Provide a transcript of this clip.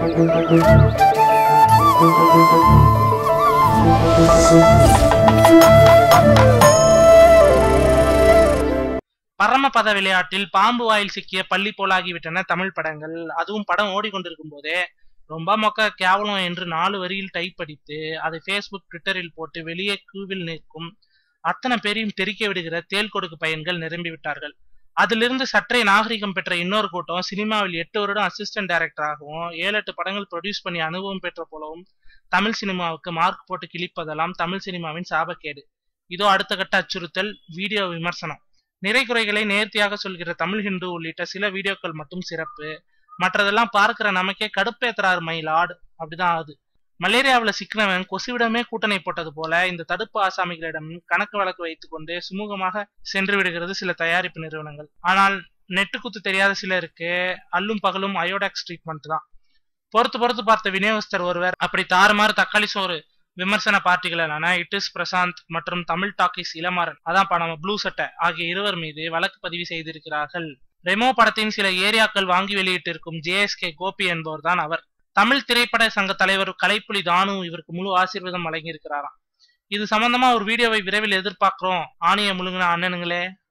பரமபத விளையாட்டில் பாம்பு வாயில் சிக்கிய பள்ளி போலாகிவிட்டன தமிழ் படங்கள் அதுவும் படம் ஓடிக்கொண்டிருக்கும் போதே ரொம்ப மொக்க கேவலம் என்று நாலு வரியில் டைப் அடித்து அதை ஃபேஸ்புக் ட்விட்டரில் போட்டு வெளியே கியூவில் நிற்கும் அத்தனை பேரையும் தெறிக்க விடுகிற தேல் கொடுக்கு பையன்கள் நிரம்பி விட்டார்கள் அதிலிருந்து சற்றே நாகரிகம் பெற்ற இன்னொரு கூட்டம் சினிமாவில் எட்டு வருடம் அசிஸ்டன்ட் டைரக்டராகவும் ஏழு எட்டு படங்கள் ப்ரொடியூஸ் பண்ணி அனுபவம் பெற்ற போலவும் தமிழ் சினிமாவுக்கு மார்க் போட்டு கிழிப்பதெல்லாம் தமிழ் சினிமாவின் சாபக்கேடு இதோ அடுத்த கட்ட அச்சுறுத்தல் வீடியோ விமர்சனம் நிறை குறைகளை நேர்த்தியாக சொல்கிற தமிழ் ஹிந்து உள்ளிட்ட சில வீடியோக்கள் மட்டும் சிறப்பு மற்றதெல்லாம் பார்க்கிற நமக்கே கடுப்பேத்துறாரு மயிலாடு அப்படிதான் ஆகுது மலேரியாவில் சிக்கினவன் கொசுவிடமே கூட்டணி போட்டது போல இந்த தடுப்பு ஆசாமிகளிடம் கணக்கு வழக்கு வைத்துக் கொண்டு சுமூகமாக சென்று விடுகிறது சில தயாரிப்பு நிறுவனங்கள் ஆனால் நெட்டு குத்து தெரியாத சிலருக்கு அல்லும் பகலும் அயோடாக்ஸ் ட்ரீட்மெண்ட் தான் பொறுத்து பொறுத்து பார்த்த விநியோகஸ்தர் ஒருவர் அப்படி தாறுமாறு தக்காளி சோறு விமர்சன பார்ட்டிகளான இட்டிஸ் பிரசாந்த் மற்றும் தமிழ் டாக்கிஸ் இளமாறன் அதான் நம்ம ப்ளூ சட்டை ஆகிய இருவர் மீது வழக்கு பதிவு செய்திருக்கிறார்கள் ரெமோ படத்தின் சில ஏரியாக்கள் வாங்கி வெளியிட்டிருக்கும் ஜேஎஸ்கே கோபி என்பவர் தான் அவர் தமிழ் திரைப்பட சங்க தலைவர் கலைப்புலி தானு இவருக்கு முழு ஆசீர்வாதம் வழங்கியிருக்கிறாராம் இது சம்பந்தமா ஒரு வீடியோவை விரைவில் எதிர்பார்க்கிறோம் ஆணிய முழுங்கின அண்ணனுங்களே